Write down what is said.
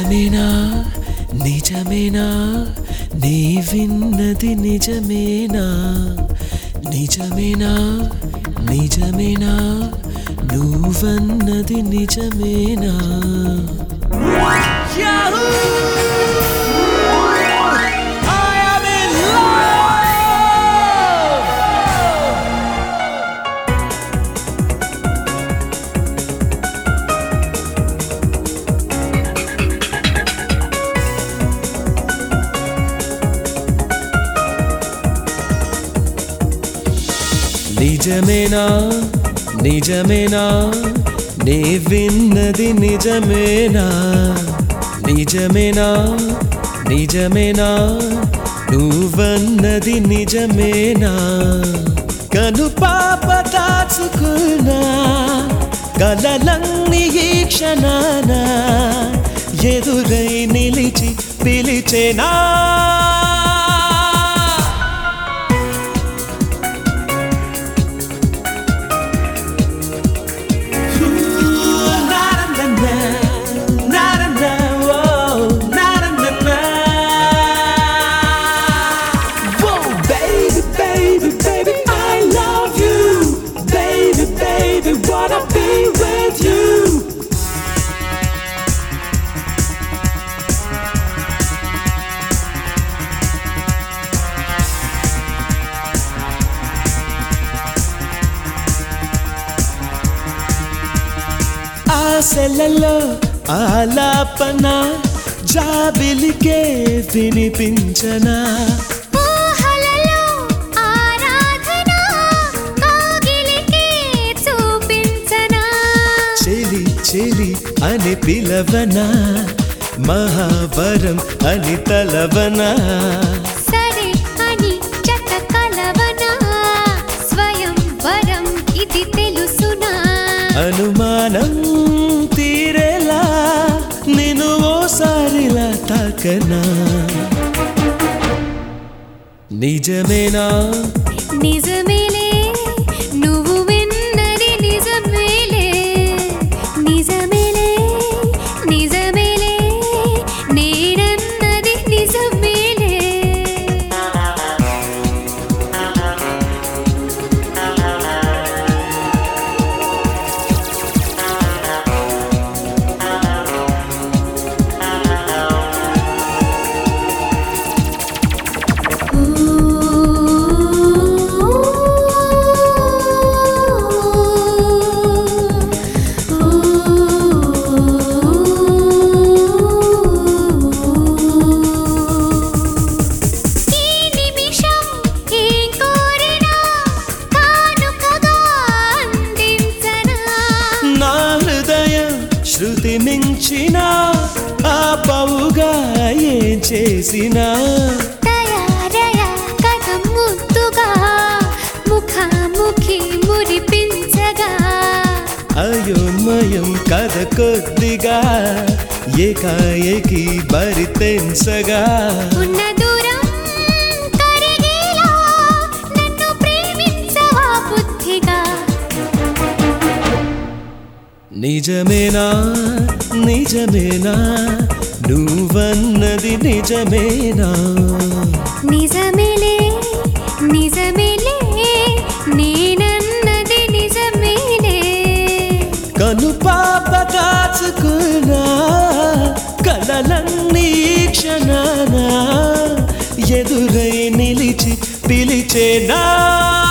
నిజమేనా నిజమేనా నీ విన్నది నిజమేనా నిజమేనా నిజమేనా నువ్వన్నది నిజమేనా I am in love! నిజమేనా నిజమేనా నే విన్నది నిజమేనా నిజమేనా నిజమేనా నువ్వన్నది నిజమేనా కను పాప దాచుకున్నా కలలన్నీ ఈ క్షణాన ఎదురై నిలిచి పిలిచేనా With you ఆశలలో ఆలాపన జాబిలికే వినిపించనా ఊహలలో ఆరాధన కాగిలికే చూపించనా చెలి చెలి అని పిలవనా మహావరం అని తలవనా సరే అని జత కలవనా స్వయం వరం ఇది తెలుసునా అనుమానం తీరేలా నేను ఓసారిలా తాకనా నిజమేనా నిజమేలే నువ్వు విన్నది నిజమేలే నిజమేలే నిజమేలే నేనన్నది నిజమేలే ఈ నిమిషం ఏం కోరినా కానుకగా అందించనా నా హృదయం శృతి మించిన ఆ పౌగా ఏం చేసినా తయారయ కథ ముద్దుగా ముఖాముఖి మురిపించగా అయోమయం కథ కొద్దిగా ఏకాఏకి బరి తెంచగా ఉన్న దూరం కరిగేలా నన్ను ప్రేమించవా బుద్ధిగా నిజమేనా నిజమేనా నువ్వన్నది నిజమేనా నిజమేలే నిజమేలే నేనన్నది నిజమేలే కను పాప కాచుకున్నా కలలన్నీ క్షణాన ఎదురై నిలిచి పిలిచేనా